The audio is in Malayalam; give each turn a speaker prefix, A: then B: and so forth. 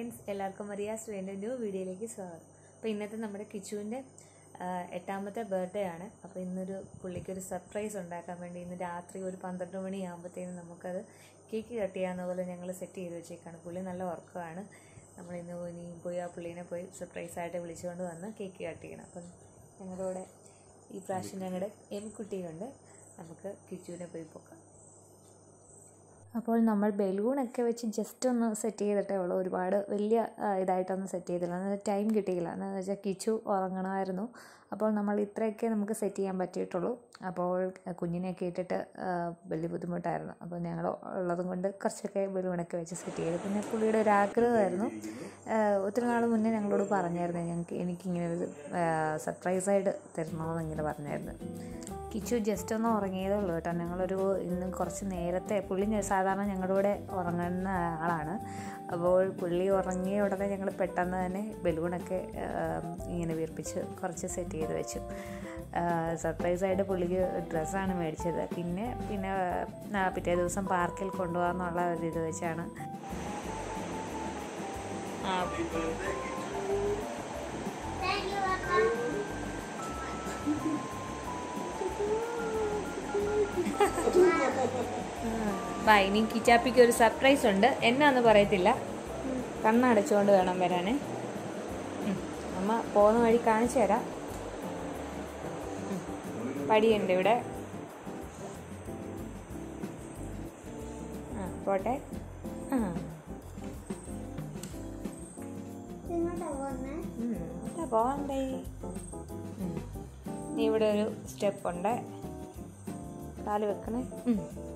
A: ഫ്രണ്ട്സ് എല്ലാവർക്കും മറിയാസ് വേണ്ട ന്യൂ വീഡിയോയിലേക്ക് സ്വാഗതം അപ്പോൾ ഇന്നത്തെ നമ്മുടെ കിച്ചുവിൻ്റെ എട്ടാമത്തെ ബർത്ത്ഡേ ആണ് അപ്പോൾ ഇന്നൊരു പുള്ളിക്കൊരു സർപ്രൈസ് ഉണ്ടാക്കാൻ വേണ്ടി ഇന്ന് രാത്രി ഒരു പന്ത്രണ്ട് മണിയാകുമ്പോഴത്തേനും നമുക്കത് കേക്ക് കട്ട് ചെയ്യാവുന്ന പോലെ ഞങ്ങൾ സെറ്റ് ചെയ്ത് വെച്ചേക്കാണ് പുള്ളി നല്ല ഉറക്കമാണ് നമ്മൾ ഇന്ന് ഇനി പോയി ആ പുള്ളീനെ പോയി സർപ്രൈസായിട്ട് വിളിച്ചുകൊണ്ട് വന്ന് കേക്ക് കട്ട് ചെയ്യണം അപ്പം ഞങ്ങളുടെ കൂടെ ഈ പ്രാവശ്യം ഞങ്ങളുടെ എംകുട്ടിയുണ്ട് നമുക്ക് കിച്ചുവിനെ പോയി പോക്കാം അപ്പോൾ നമ്മൾ ബലൂണൊക്കെ വെച്ച് ജസ്റ്റ് ഒന്ന് സെറ്റ് ചെയ്തിട്ടേ ഉള്ളൂ ഒരുപാട് വലിയ ആ, ഇതായിട്ടൊന്നും സെറ്റ് ചെയ്തില്ല എന്നാൽ ടൈം കിട്ടിയില്ല എന്ന് വെച്ചാൽ കിച്ചു ഉറങ്ങണമായിരുന്നു അപ്പോൾ നമ്മൾ ഇത്രയൊക്കെ നമുക്ക് സെറ്റ് ചെയ്യാൻ പറ്റിയിട്ടുള്ളൂ അപ്പോൾ കുഞ്ഞിനെയൊക്കെ ഇട്ടിട്ട് ആ, വലിയ ബുദ്ധിമുട്ടായിരുന്നു അപ്പോൾ ഞങ്ങൾ ഉള്ളതും കൊണ്ട് കുറച്ചൊക്കെ ബലൂണൊക്കെ വെച്ച് സെറ്റ് ചെയ്തു പിന്നെ പുള്ളിയുടെ ഒരു ആഗ്രഹമായിരുന്നു ആ, ഒത്തിരി നാൾ മുന്നേ ഞങ്ങളോട് പറഞ്ഞായിരുന്നു ഞങ്ങൾക്ക് എനിക്കിങ്ങനെ ഒരു സർപ്രൈസായിട്ട് തരണമെന്ന് ഇങ്ങനെ പറഞ്ഞായിരുന്നു കിച്ചു ജസ്റ്റ് ഒന്ന് ഉറങ്ങിയതേ ഉള്ളൂ കേട്ടോ ഞങ്ങളൊരു ഇന്ന് കുറച്ച് നേരത്തെ പുള്ളി ഞ- സാധാരണ ഞങ്ങളുടെ കൂടെ ഉറങ്ങുന്ന ആളാണ് അപ്പോൾ പുള്ളി ഉറങ്ങിയ ഉടനെ ഞങ്ങൾ പെട്ടെന്ന് തന്നെ ബലൂണൊക്കെ ആം, ഇങ്ങനെ വീർപ്പിച്ച് കുറച്ച് സെറ്റ് ചെയ്ത് വെച്ചു സർപ്രൈസായിട്ട് പുള്ളിക്ക് ഡ്രസ്സാണ് മേടിച്ചത് പിന്നെ പിന്നെ ആ, പിറ്റേ ദിവസം പാർക്കിൽ കൊണ്ടുപോകാമെന്നുള്ള ഒരു ഇത് വെച്ചാണ് ആ ബാ ഇനി കിച്ചാപ്പിക്ക് ഒരു സർപ്രൈസ് ഉണ്ട് എന്നാന്ന് പറയത്തില്ല കണ്ണടച്ചുകൊണ്ട് വേണം വരാനേ ഉം. അമ്മ പോകുന്ന വഴി കാണിച്ചു തരാം ഉം. പടിയുണ്ട് ഇവിടെ ആ പോട്ടെ ആ ഉം. എവിടാ പോകണ്ടേ ഉം. ഇനി ഇവിടെ ഒരു സ്റ്റെപ്പ് ഉണ്ട് കാല് വെക്കണേ ഉം.